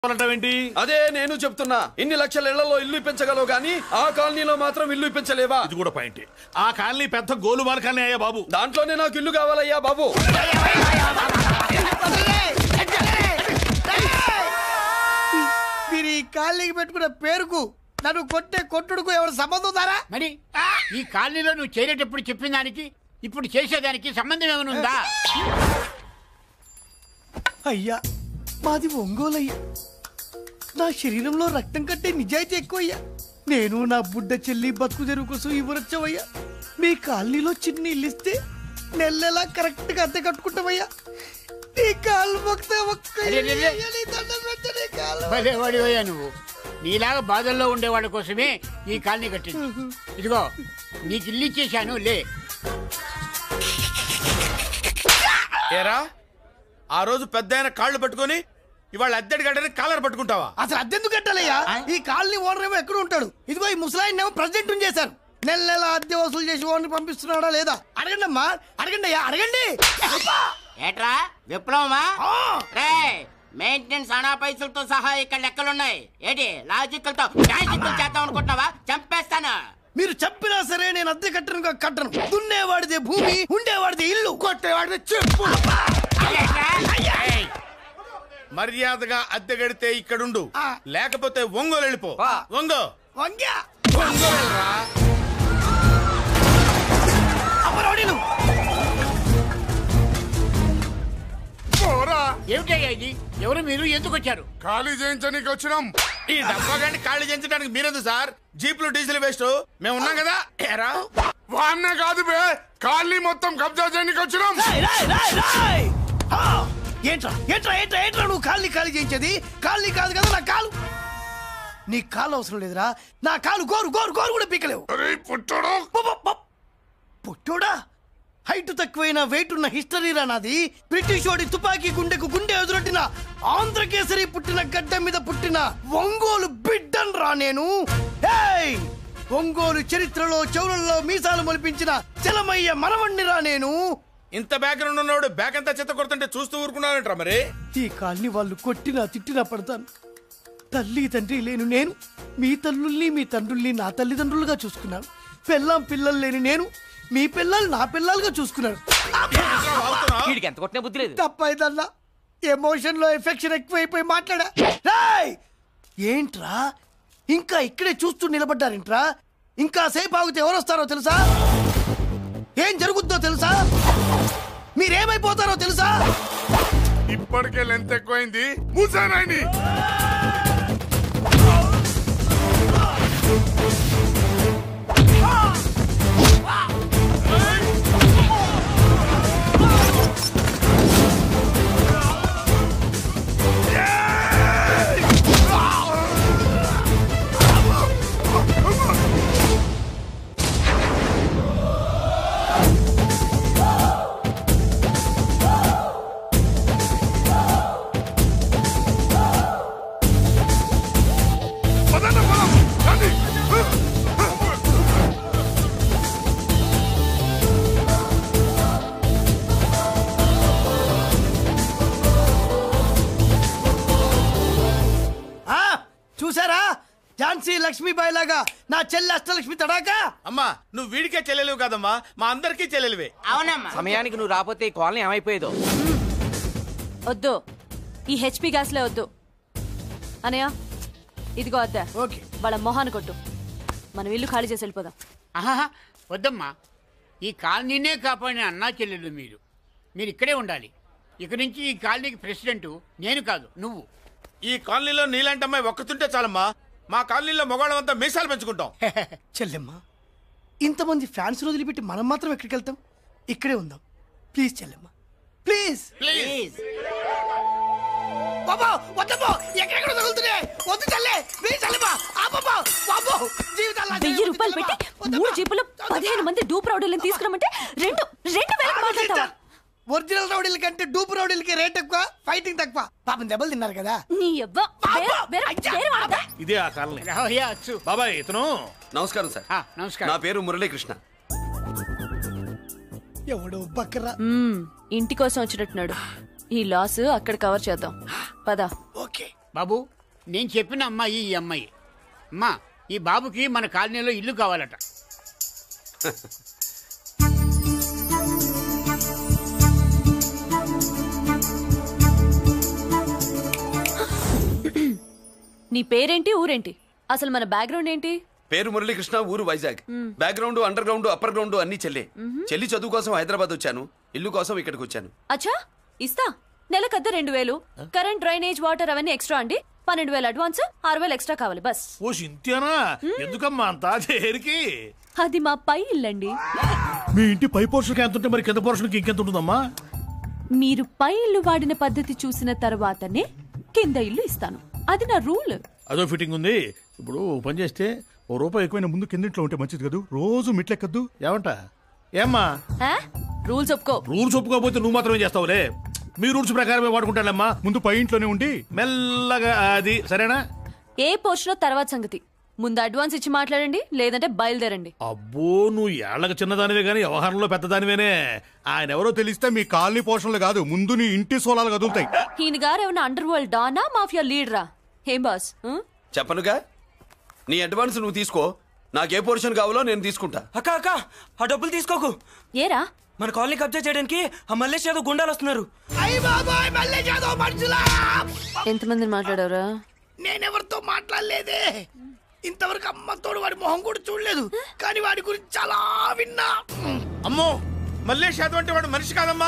ఏంటి అదే నేను చెప్తున్నా ఇన్ని లక్షల ఇళ్లలో ఇల్లు ఇప్పించగలవు గానీ ఆ కాలనీలో మాత్రం ఇల్లు ఇప్పించలేవా ఇది కూడా పాయింట్ ఆ కాలనీ పెద్ద గోలుమాల కాలనీ అయ్యా బాబు దాంట్లోనే నాకు ఇల్లు కావాలయ్యా బాబు మీరు ఈ కాళ్ళకి పెట్టుకున్న పేరుకు నన్ను కొట్టే కొట్టుడుకు ఎవరు సంబంధం ఉందారా మరి ఈ కాలనీలో నువ్వు చేరేటప్పుడు చెప్పిన దానికి ఇప్పుడు చేసేదానికి సంబంధం ఏమైనా ఉందా అయ్యా మాది ఒంగోలు అయ్యా నా శరీరంలో రక్తం కట్టే నిజాయితీ ఎక్కువయ్యా నేను నా బుడ్డ చెల్లి బతుకు తెరువు కోసం ఇవ్వరొచ్చావయ్యా మీ కాలనీలో చిన్న ఇల్లు ఇస్తే నెలలా కరెక్ట్ గా అద్దె కట్టుకుంటామయ్యా నీ కాలు మొక్కితే ఒక్క అరే, ఇల్లు అరే, అరే. ఇయ్యాలి, దండం పెట్టు నీ కాలు. భలేవాడివయ్యా నువ్వు నీలాగా బాధల్లో ఉండేవాళ్ళ కోసమే ఈ కాలనీ కట్టింది ఇదిగో నీకు ఇల్లు ఇచ్చేశాను లే ఏరా ఆ రోజు పెద్ద ఆయన కాళ్ళు పట్టుకొని ఇవాళ అద్దెడి గడ్డని కాలర్ పట్టుకుంటావా అసలు అద్దెందుకు కట్టాలయ్యా ఈ కాలనీ ఓనర్ ఏమో ఎక్కడ ఉంటాడు ఇదిగో ఈ ముసలాయిన్ ఏమో ప్రెసిడెంట్ చేశారు నెల నెల అద్దె వసూలు చేసి ఓనర్ పంపిస్తున్నాడా లేదా అడగండి అమ్మా అడగండి అయ్యా అడగండి ఏట్రా విప్లవమా ఆ! రే మెయింటెనెన్స్ అనా పైసలతో సహా ఇక్కడ లెక్కలున్నాయి ఏంటి లాజికల్ తో మ్యాజికల్ చేద్దాం అనుకుంటున్నావా చంపేస్తాను మీరు చెప్పినా సరే నేను అద్దె కట్టను కట్టను దున్నేవాడిదే భూమి ఉండేవాడిదే ఇల్లు కొట్టేవాడిదే చెప్పు ఏంట్రా? ఏయ్! మర్యాదగా అద్దె గడితే ఇక్కడుండు ఆ. లేకపోతే ఒంగోలు వెళ్ళిపో వా. ఒంగో వంగ్యా ఒంగోలు వెళ్ళరా అమరోడిను ఏమిటయ్యా ఇది ఎవరు మీరు ఎందుకు వచ్చారు ఖాళీ చేయించడానికి వచ్చినాం ఈ డబ్బా గండి కాళ్ళు చేయించడానికి మీరెందు సార్ జీపులు డీజిల్ వేస్ట్ మేము ఉన్నాం కదా ఏరా వాన్నే కాదు బే ఖాళీ మొత్తం కబ్జా చేయడానికి వచ్చినాం రాయ్, రాయ్, రాయ్, రాయ్. ఆ! ఏంట్రా ఏంట్రా ఏంట్రా ఏంట్రా నువ్వు కాళ్ళని ఖాళీ చేయించేది కాళ్ళని కాదు కదా నా కాలు నీ కాలు అవసరం లేదురా నా కాలు గోరు గోరు గోరు కూడా పీకలేవు అరే పుట్టడు పుట్టోడా హైట్ తక్కువైన వెయిట్ ఉన్న హిస్టరీ రా నాది బ్రిటిష్ వాడి తుపాకీ గుండెకు గుండె ఎదురొట్టిన ఆంధ్రకేసరి పుట్టిన గడ్డ మీద పుట్టిన ఒంగోలు బిడ్డన్ రా నేను ఏయ్! ఒంగోలు చరిత్రలో చౌరల్లో మీసాలు మొలిపించిన చలమయ్య మనవణ్ణి రా నేను ఇంత బ్యాక్గ్రౌండ్ ఉన్నవాడు బ్యాక్ అంతా చెత్త కొడుతుంటే చూస్తూ ఊరుకున్నాడంట్రా మరి ఈ కాల్ని వాళ్ళు కొట్టినా తిట్టినా పడతాను తల్లి తండ్రి లేను నేను మీ తల్లుల్ని మీ తండ్రుల్ని నా తల్లిదండ్రులుగా చూసుకున్నాను పెళ్ళాం పిల్లలు లేని నేను మీ పిల్లలు నా పిల్లలుగా చూసుకున్నాను వీడికి ఎంత కొట్టినా బుద్ధి లేదు తప్పైదల్లా ఎమోషన్ లో ఎఫెక్షన్ ఎక్కువైపోయి మాట్లాడా రాయ్ ఏంట్రా ఇంకా ఇక్కడే చూస్తూ నిలబడ్డారేంట్రా ఇంకా సేపు ఆగితే ఎవరు వస్తారో తెలుసా ఏం జరుగుద్దో తెలుసా మీరేమైపోతారో తెలుసా ఇప్పటికే లెంత్ ఎక్కువైంది మూసానాయని పదండి పొలం రండి ఆ చూసారా ఝాన్సీ లక్ష్మీబాయి లాగా నా చెల్లి అష్టలక్ష్మి తడాకా అమ్మా నువ్వు వీడికే చెల్లెలివి కాదమ్మా మా అందరికీ చెల్లెలివే అవునమ్మా సమయానికి నువ్వు రాకపోతే ఈ కాలనీ ఏమైపోయేదో వద్దు ఈ హెచ్పి గ్యాస్లే వద్దు అనయ్య ఇదిగో అద్దా ఓకే వాళ్ళ మొహాన్ని కొట్టు మనం ఇల్లు ఖాళీ చేసి వెళ్ళిపోదాం ఆహా వద్దమ్మా ఈ కాలనీనే కాపాడిన అన్నా చెల్లెలు మీరు మీరు ఇక్కడే ఉండాలి ఇక నుంచి ఈ కాలనీకి ప్రెసిడెంట్ నేను కాదు నువ్వు ఈ కాలనీలో నీలాంటి అమ్మాయి ఒక్కతుంటే చాలమ్మా మా కాలనీలో మగవాళ్ళమంతా మీసాలు పెంచుకుంటాం చెల్లెమ్మ ఇంతమంది ఫ్యాన్స్ వదిలిపెట్టి మనం మాత్రం ఎక్కడికి వెళ్తాం ఇక్కడే ఉందాం ప్లీజ్ చెల్లెమ్మ ప్లీజ్ ప్లీజ్ బాబా వద్దమ్మో ఎక్కడెక్కడ తగులుతున్నాయి వద్దు చెల్లె ప్లీజ్ చెల్లెమ్మ ఆపమ్మా బాబో జీవితాలు వెయ్యి రూపాయలు పెట్టి మూడు జీపులు పదిహేను మంది డూప్ రౌడీలను తీసుకురమంటే రెండు రెండు వేలకు మాట్లాడతావా ఒరిజినల్ రౌడీల కంటే డూప్ రౌడీలకి రేట్ ఎక్కువ ఫైటింగ్ తక్కువ పాపం దెబ్బలు తిన్నారు కదా నీ అవ్వ వేరే- వేరే- వేరే వాడదా? ఇదే ఆ కాలనీ రావయ్యా అచ్చు బాబాయ్ ఇతను నమస్కారం సార్ ఆ, నా నమస్కారం పేరు మురళీకృష్ణ ఎవడో బక్కరా మ్మ్, ఇంటి కోసం వచ్చినట్టున్నాడు ఈ లాస్ అక్కడ కవర్ చేద్దాం పద ఓకే బాబు నేను చెప్పిన అమ్మాయి ఈ అమ్మాయి అమ్మా ఈ బాబుకి మన కాలనీలో ఇల్లు కావాలట నీ పేరేంటి ఊరేంటి అసలు మన బ్యాక్గ్రౌండ్ ఏంటి పేరు మురళీకృష్ణ ఊరు Vizag background underground upper ground అన్ని చెల్లి చెల్లి చదువు కోసం హైదరాబాద్ వచ్చాను ఇల్లు కోసం ఇక్కడికి వచ్చాను అచ్చా ఇస్తా నెలకద్ద రెండు వేలు కరెంట్ డ్రైనేజ్ వాటర్ అవన్నీ ఎక్స్ట్రా అండి పన్నెండు వేలు అడ్వాన్స్ ఆరు వేలు ఎక్స్ట్రా కావాలి బస్ ఓ సింత్యానా ఎందుకమ్మా అంత చేరికి అది మా పై ఇల్లండి మీ ఇంటి పై పోర్షన్కి ఎంత ఉంటే మరి కింద పోర్షన్కి ఇంకెంత ఉంటుందమ్మా మీరు పై ఇల్లు వాడిన పద్ధతి చూసిన తర్వాతనే కింద ఇల్లు ఇస్తాను అది నా రూల్ అదో ఫిట్టింగ్ ఉంది ఇప్పుడు ఓ పని చేస్తే ఓ రూపాయి ఎక్కువైన ముందు కిందింట్లో ఉంటే మంచిది కదూ రోజు మిట్లెక్కద్దు ఏమంట ఏమ్మా రూల్స్ ఒప్పుకో రూల్స్ ఒప్పుకోకపోతే నువ్వు మాత్రమే చేస్తావులే మీ రూల్స్ ప్రకారమే వాడుకుంటానమ్మా ముందు పై ఇంట్లోనే ఉండి మెల్లగా అది సరేనా ఏ పోర్షన్ తర్వాత సంగతి ముందు అడ్వాన్స్ ఇచ్చి మాట్లాడండి లేదంటే బయలుదేరండి అబ్బో నువ్వు ఏళ్ళకి చిన్నదానివే కానీ వ్యవహారంలో పెద్దదానివేనే ఆయన ఎవరో తెలిస్తే మీ కాలనీ పోషణలు కాదు ముందు నీ ఇంటి సోలాలు కదులుతాయి ఈయన గారు ఏమైనా అండర్ వరల్డ్ డానా మాఫియా లీడరా ఏం బాస్ ఆ? చెప్పనుగా నీ అడ్వాన్స్ నువ్వు తీసుకో నాకు ఏ పోర్షన్ కావాలో నేను తీసుకుంటా అక్క అక్క ఆ డబ్బులు తీసుకోకు ఏరా మన కాలనీ కబ్జా చేయడానికి ఆ మల్లేష్ యాదవ్ గుండాలు వస్తున్నారు అయ్య బాబాయ్ మళ్ళీ చదువు మనుషులా ఎంతమందిని మాట్లాడారా నేనెవరితో మాట్లాడలేదే ఇంతవరకు అమ్మతోడు వాడి మొహం కూడా చూడలేదు కానీ వాడి గురించి చాలా విన్నా అమ్మో మల్లేష్ యాదవ్ అంటే వాడు మనిషి కాదమ్మా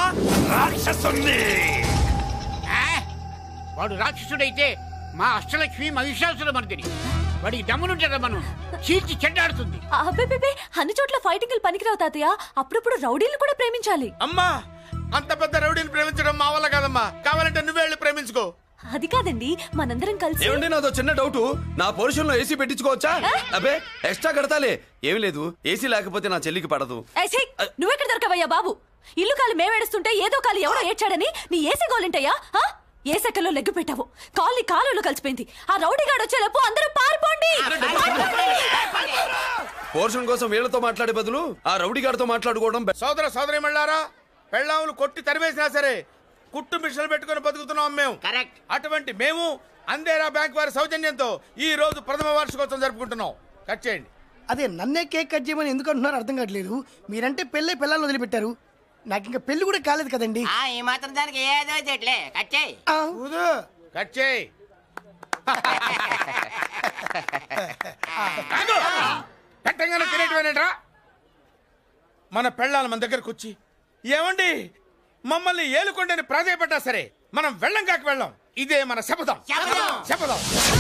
ఆ? వాడు రాక్షసుడైతే మా అష్టలక్ష్మి మహిషాసుల మర్దిని వాడికి దమ్మునుంటారా మనం చీల్చి చెడ్డాడుతుంది అబ్బే అన్ని చోట్ల ఫైటింగ్ పనికిరావు తాతయ్య అప్పుడప్పుడు రౌడీలు కూడా ప్రేమించాలి అమ్మా అంత పెద్ద రౌడీని ప్రేమించడం మా వల్ల కాదమ్మా కావాలంటే నువ్వే వెళ్ళి ప్రేమించుకో అది కాదండి మనందరం కలిసి ఏమండి నాదో చిన్న డౌట్ నా పోర్షన్ లో ఏసీ పెట్టించుకోవచ్చా అబ్బే ఎక్స్ట్రా కడతాలే ఏమి లేదు ఏసీ లేకపోతే నా చెల్లికి పడదు ఏయ్, ఛీ! నువ్వెక్కడ దొరకవయ్యా బాబు ఇల్లు కాలు మేమేడుస్తుంటే ఏదో కాలు ఎవడో ఏడ్చాడని నీ ఏసీ గోలింటయ్యా ఆ? ఏ సెకల్లో లెగ్గు పెట్టావు కాలి కాలులో కలిసిపోయింది ఆ రౌడీ గాడు వచ్చేలోపు అందరూ పారిపోండి పోర్షన్ కోసం వీళ్ళతో మాట్లాడే బదులు ఆ రౌడీ గారితో మాట్లాడుకోవడం బె- సోదర సోదరి మళ్ళారా పెళ్ళాములు కొట్టి తరివేసినా సరే కుట్టు మిషన్లు పెట్టుకుని బతుకుతున్నాం మేము కరెక్ట్ అటువంటి మేము అందేరా బ్యాంక్ వారి సౌజన్యంతో ఈ రోజు ప్రథమ వార్షికోత్సవం జరుపుకుంటున్నాం కట్ చేయండి అదే నన్నే కేక్ కట్ చేయమని ఎందుకు అంటున్నారో అర్థం కావట్లేదు మీరంటే పెళ్ళై పిల్లల్ని వదిలిపెట్టారు నాకు ఇంకా పెళ్లి కూడా కాలేదు కదండి ఆ ఈ మాత్రం దానికి ఏదో చెట్లే కచ్చేయి ఆ, కట్ చేయి ఆగు! పెట్టంగానే తినేటివేనేట్రా మన పెళ్ళాలి మన దగ్గరకు వచ్చి ఏమండి మమ్మల్ని ఏలుకొండని ప్రాధాయపడ్డా సరే మనం వెళ్ళం కాక వెళ్ళం ఇదే మన శపథం శపథం. శపథం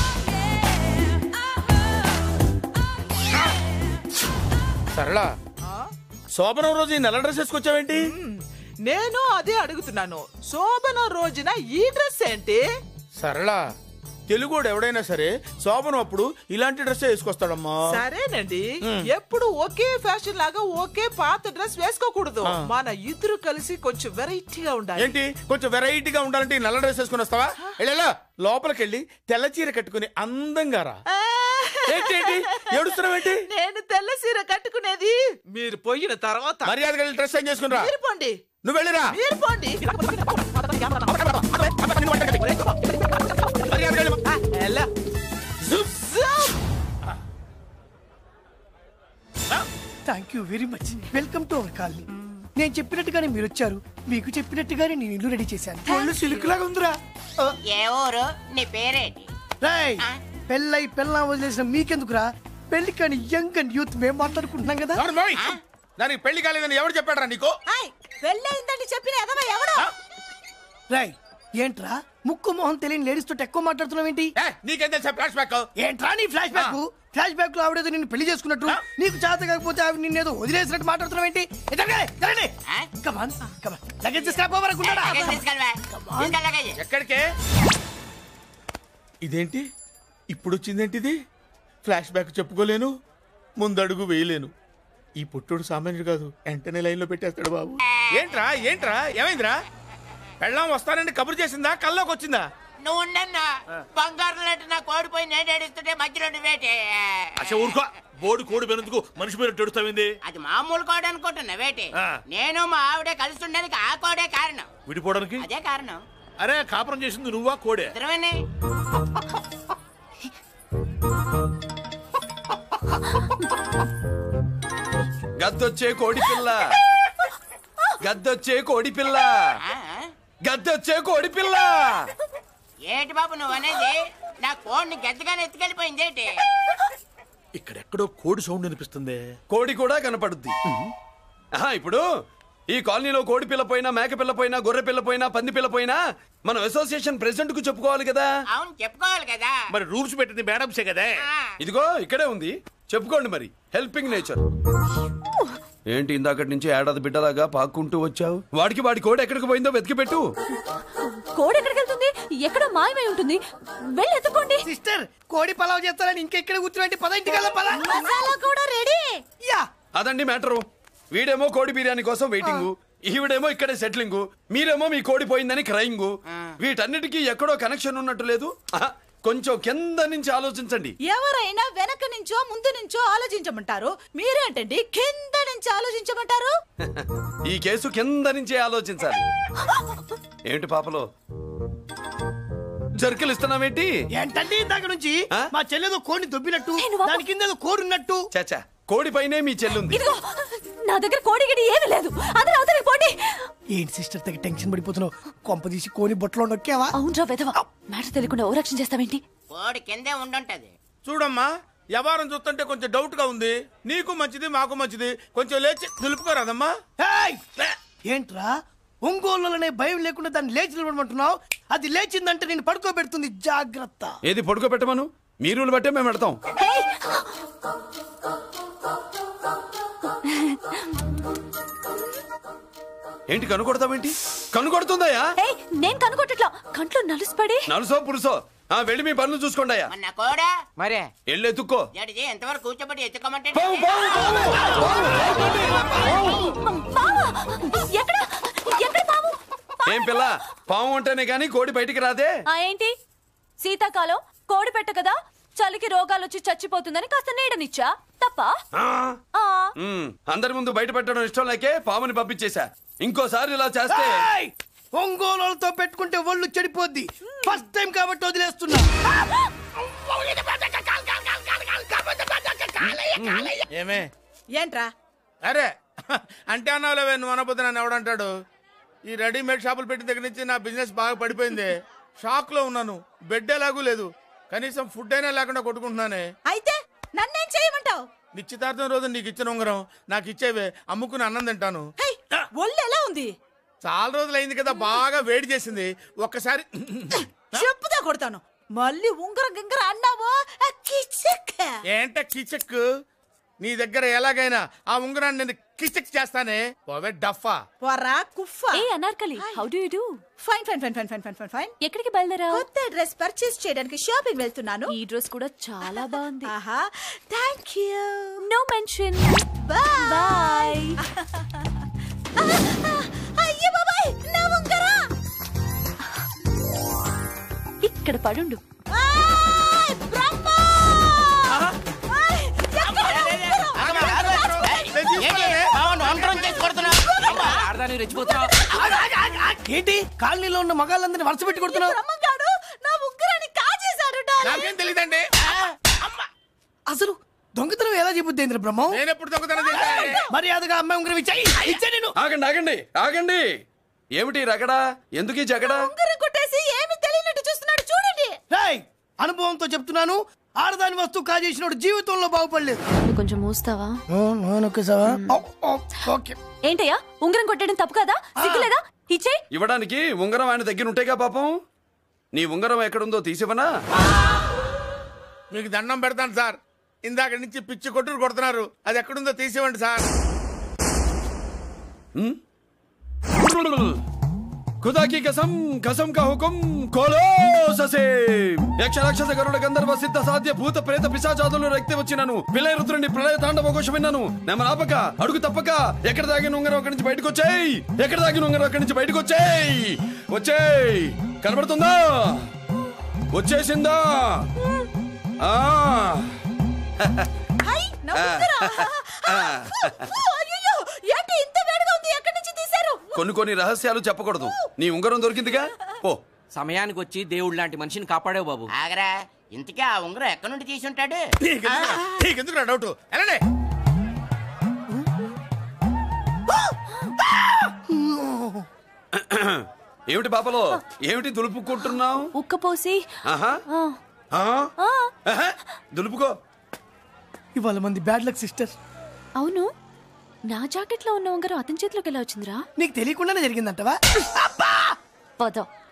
సరళ శోభనం రోజు ఈ నల్ల డ్రెస్ వేసుకొచ్చావేంటి నేను అదే అడుగుతున్నాను శోభన రోజున ఈ డ్రెస్ ఏంటి సరళ తెలుగుడు ఎవడైనా సరే శోభనం అప్పుడు ఇలాంటి డ్రెస్ వేసుకొస్తాడమ్మా సరేనండి ఎప్పుడు ఒకే ఫ్యాషన్ లాగా ఒకే పాత డ్రెస్ వేసుకోకూడదు మన ఇద్దరు కలిసి కొంచెం వెరైటీగా ఉండాలి ఏంటి కొంచెం వెరైటీగా ఉండాలంటే ఈ నల్ల డ్రెస్ వేసుకుని వస్తావా వెళ్ళా లోపలికి వెళ్ళి తెల్ల చీర కట్టుకుని అందంగా రా ఆ, ఏంటి ఏంటి ఏడుస్తున్నావేంటి నేను తెల్ల సీర కట్టుకునేది మీరు పోయిన తర్వాత మర్యాదగా వెళ్ళి డ్రెస్ చేంజ్ చేసుకుని రా మీరు పోండి నువ్వు వెళ్ళిరా మీరు పోండి మర్యాదగా వెళ్ళి. ఆ, ఎలా? జుప్. Zoom. Thank you very much welcome to our colony నేను చెప్పినట్టుగానే మీరు వచ్చారు మీకు చెప్పినట్టుగానే నేను ఇల్లు రెడీ చేశాను ఒళ్ళు సిల్క్ లాగా ఉందిరా ఆ, ఏ ఊరు నీ పేరేంటి రేయ్ పెళ్ళై పెళ్ళ వదిలేసిన మీకెందుకురా పెళ్లి కాని యంగ్ అండ్ యూత్ మేము మాట్లాడుకుంటున్నాం కదా ఎవరు మోయ్? దానికి పెళ్లి కాలేదని ఎవరు చెప్పాడరా నీకు హాయ్, పెళ్ళయిందని చెప్పిన ఎదవ ఎవడు రాయ్ ఏంట్రా ముక్కు మొహం తెలియని లేడీస్ తోటి ఎక్కువ మాట్లాడుతున్నావు ఏంటి ఏ, నీకేం తెలుసా ఫ్లాష్ బ్యాక్ ఏంట్రా నీ ఫ్లాష్ బ్యాక్ ఫ్లాష్ బ్యాక్ లో ఆవిడేదో నిన్ను పెళ్లి చేసుకున్నట్టు నీకు చేత కాకపోతే ఆవిడ నిన్నేదో వదిలేసినట్టు మాట్లాడుతున్నావు ఏంటి ఆ? కమాన్ కమాన్ లగేజ్ తీసుకురాపోవాలనుకుంటాడా లగేజ్ తీసుకెళ్ళవా తీసుకెళ్ళ లగేజ్ ఎక్కడికే ఇదేంటి ఇప్పుడు వచ్చిందేంటి ఇది ఫ్లాష్ బ్యాక్ చెప్పుకోలేను ముందడుగు వేయలేను ఈ పుట్టుడు సామాన్యుడు కాదు వెంటనే లైన్లో పెట్టేస్తాడు బాబు ఏంట్రా ఏంట్రా ఏమైందిరా పెళ్ళాం వస్తానండి కబురు చేసిందా కల్లోకి వచ్చిందా నువ్వు ఉండన్నా బంగారం లాంటి నా కోడిపోయి నేను ఏడుస్తుంటే మధ్యలో నువ్వేటే అసలు ఊరుకో బోడి కోడి పెనందుకు మనిషి మీద తెడుస్తావింది అది మామూలు కోడి అనుకుంటున్నా వేటి ఆ. నేను మా ఆవిడే కలిసి ఉండడానికి ఆ కోడే కారణం విడిపోవడానికి అదే కారణం అరే కాపురం చేసింది నువ్వా కోడే ఇద్దరమేనే గద్దొచ్చే కోడి పిల్ల గద్దొచ్చే కోడి పిల్ల గద్దొచ్చే కోడి పిల్ల ఏంటి బాబు నువ్వు అనేది నా కోడిని గద్దగానే ఎత్తుకెళ్ళిపోయింది ఏంటి ఇక్కడెక్కడో కోడి సౌండ్ అనిపిస్తుంది కోడి కూడా కనపడుద్ది ఆహా, ఇప్పుడు ఈ కాలనీలో కోడి పిల్ల పోయినా మేక పిల్ల పోయినా గొర్రె పిల్ల పోయినా పంది పిల్ల పోయినా మనం అసోసియేషన్ ప్రెసిడెంట్ కు చెప్పుకోవాలి కదా అవును చెప్పుకోవాలి కదా మరి రూల్స్ పెట్టింది మేడమ్సే కదా ఇదిగో ఇక్కడే ఉంది చెప్పుకోండి మరి హెల్పింగ్ నేచర్ ఏంటి ఇందాకటి నుంచి ఏడాది బిడ్డలాగా పాక్కుంటూ వచ్చావు వాడికి వాడి కోడి ఎక్కడికి పోయిందో వెతికి పెట్టు కోడి ఎక్కడికి వెళ్తుంది ఎక్కడో మాయమై ఉంటుంది వెళ్ళి ఎత్తుకోండి సిస్టర్ కోడి పలావ్ చేస్తారని ఇంకెక్కడ కూర్చున్నట్టు పద ఇంటికల్లా పద మసాలా కూడా రెడీ యా అదండి మ్యాటరు వీడేమో కోడి బిర్యానీ కోసం వెయిటింగ్ ఈవిడేమో ఇక్కడే సెటిలింగ్ మీరేమో మీ కోడి పోయిందని క్రయింగ్ వీటన్నిటికీ ఎక్కడో కనెక్షన్ ఉన్నట్టు లేదు ఆహా, కొంచెం కింద నుంచి ఆలోచించండి ఎవరైనా వెనక నుంచో ముందు నుంచో ఆలోచించమంటారు మీరేంటండి కింద నుంచి ఆలోచించమంటారు ఈ కేసు కింద నుంచే ఆలోచించాలి ఏంటి పాపలో జర్కలు ఇస్తున్నావేంటి ఏంటండి ఇందాక నుంచి ఆ? మా చెల్లెదో కోడిని దొబ్బినట్టు నేను బాబు- దాని కింద ఏదో కోడి ఉన్నట్టు చాచా కోడి పైనే మీ చెల్లుంది ఇదిగో నా దగ్గర కోడి గిడి ఏమీ లేదు అందరూ అవతలికి పోండి ఏంటి సిస్టర్ తగ్గ టెన్షన్ పడిపోతున్నావు కొంప తీసి కోని బొట్టలో నొక్కావా అవునరా వెధవ మ్యాటర్ తెలియకుండా ఓ రక్షణ చేస్తావేంటి కోడి కిందే ఉండుంటది చూడమ్మా వ్యవహారం చూస్తుంటే కొంచెం డౌట్ గా ఉంది నీకు మంచిది మాకు మంచిది కొంచెం లేచి నిలుపుకోరాదమ్మా ఏయ్! ఏంట్రా ఒంగోలులోనే భయం లేకుండా దాన్ని లేచి నిలబడమంటున్నావు అది లేచిందంటే నేను పడుకోబెడుతుంది జాగ్రత్త ఏది పడుకోబెట్టమను మీ రూల్ బట్టే మేము పెడతాం ఏయ్! ఏంటి కనుకొడతావేంటి కనుకొడుతుందయ్యా ఏయ్, నేను కనుకోవట్లా కంట్లో నలుసుపడి నలుసో పురుసో ఆ వెళ్ళి మీ పనులు చూసుకోండి అయ్యా మన కోడా మరే వెళ్ళి ఎత్తుక్కో జడిజి ఎంతవరకు కూర్చోబెట్టి ఎత్తుకోమంటే పావు, పావు, పావు. బావా ఎక్కడ ఎక్కడ పాము ఏం పిల్ల పాము ఉంటేనే గాని కోడి బయటికి రాదే ఆ ఏంటి శీతాకాలం కోడి పెట్ట కదా చలికి రోగాలు వచ్చి చచ్చిపోతుందని కాస్త నీడనిచ్చా తప్ప ఆ, ఆ ఉమ్, అందరి ముందు బయట పెట్టడం ఇష్టం లేకే పాముని పంపించేశా ఇంకోసారి ఇలా చేస్తే ఏయ్! ఒంగోలులతో పెట్టుకుంటే ఒళ్ళు చెడిపోద్ది ఫస్ట్ టైం కాబట్టి వదిలేస్తున్నా ఏమే ఏంట్రా అరే అంటే అన్నావులేవే నువ్వు అనబోద్దు నన్ను ఎవడంటాడు ఈ రెడీమేడ్ షాపులు పెట్టిన దగ్గర నుంచి నా బిజినెస్ బాగా పడిపోయింది షాక్ లో ఉన్నాను బెడ్ ఎలాగూ లేదు కనీసం ఫుడ్ అయినా లేకుండా కొట్టుకుంటున్నానే అయితే నన్నేం చేయమంటావు నిశ్చితార్థం రోజు నీకు ఇచ్చిన ఉంగరం నాకు ఇచ్చేవే అమ్ముకుని అన్నం తింటాను హై, ఒళ్ళు ఎలా ఉంది చాలా రోజులు అయింది కదా బాగా వేడి చేసింది ఒక్కసారి చెప్పుదా కొడతాను మళ్ళీ ఉంగరం గింగర అన్నావో ఆ కిచక్. ఏంట కిచక్ నీ దగ్గర ఎలాగైనా ఆ ఉంగరాన్ని నేను కిచక్ చేస్తానే పోవే డఫా పోరా కుఫ్ఫా ఏ Anarkali how do you do fine fine fine fine fine fine fine fine ఎక్కడికి బయలుదేరావు కొత్త డ్రెస్ పర్చేస్ చేయడానికి షాపింగ్ వెళ్తున్నాను ఈ డ్రెస్ కూడా చాలా బాగుంది ఆహా thank you no mention bye bye అయ్యో బాబాయ్ నా ఉంగరా ఇక్కడ పడుండు ఆయ్, బ్రహ్మ! ఆయ్, ఎక్కడ నా ఉంగరం? ఒంటరం చేసి కొడుతున్నావు ఆడదాన్ని రెచ్చిపోతున్నావు ఏంటి కాలనీలో ఉన్న మగాళ్ళందరినీ వరుస పెట్టి కొడుతున్నావు బ్రహ్మంగాడు నా ఉంగరాన్ని కాజేశాడు డార్లింగ్. నాకేం తెలియదండి అసలు దొంగతనం ఎలా చెబుద్ది బ్రహ్మం నేను ఎప్పుడు దొంగతనం చేశాను మర్యాదగా అమ్మాయి ఉంగరం ఇచ్చాయి ఇచ్చా నేను ఆగండి ఆగండి ఆగండి ఏమిటి రగడా ఎందుకు ఈ జగడా ఉంగరం కొట్టేసి ఏమి తెలియనట్టు చూస్తున్నాడు చూడండి రేయ్ అనుభవంతో చెప్తున్నాను ఆడదాని వస్తువు కాజేసినోడు జీవితంలో బాగుపడలేదు నువ్వు కొంచెం మూస్తావా ఓకే ఏంటయ్యా ఉంగరం కొట్టడం తప్పు కదా సిగ్గులేదా ఇచ్చే ఇవ్వడానికి ఉంగరం ఆయన దగ్గర ఉంటేగా పాపం నీ ఉంగరం ఎక్కడుందో తీసివనా మీకు దండం పెడతాను సార్ ఇందాక నుంచి పిచ్చి కొట్టుడు కొడుతున్నారు అది ఎక్కడుందో తీసివ్వండి సార్ ఖుదా కి కసం కసం కా హుకుం కోలో ససే యక్ష రాక్షస గరుడ గంధర్వ సిద్ధ సాధ్య భూత ప్రేత పిశాచాదులు రక్తి వచ్చినను విలయ రుద్రుని ప్రళయ తాండవ ఘోషం విన్నాను నెమలాపక అడుగు తప్పక ఎక్కడ దాగిన ఉంగరం అక్కడి నుంచి బయటకు వచ్చేయ్ ఎక్కడ దాగిన ఉంగరం అక్కడి నుంచి బయటకు వచ్చేయ్ వచ్చేయ్ కనబడుతుందా వచ్చేసిందా ఆ హై నా ఉంగరం అయ్యో ఏంటి ఇంత వేడిగా ఉంది ఎక్కడి నుంచి తీశారు కొన్ని కొన్ని రహస్యాలు చెప్పకూడదు నీ ఉంగరం దొరికిందిగా పో సమయానికి వచ్చి దేవుడు లాంటి మనిషిని కాపాడావు బాబు ఆగరా ఇంతకీ ఆ ఉంగరం ఎక్కడి నుండి తీసి ఉంటాడు నీకెందుకురా? నీకెందుకురా డౌట్ ఎలానే ఏమిటి పాపలో ఏమిటి దులుపుకుంటున్నావు ఉక్కపోసి ఆహా ఆ, ఆ? ఆహా, దులుపుకో ఇవాళ మంది బ్యాడ్ లక్ సిస్టర్ అవును నా జాకెట్ లో ఉన్న ఉంగరం అతని చేతిలోకి ఎలా వచ్చిందిరా నీకు తెలియకుండానే జరిగిందంటవా పద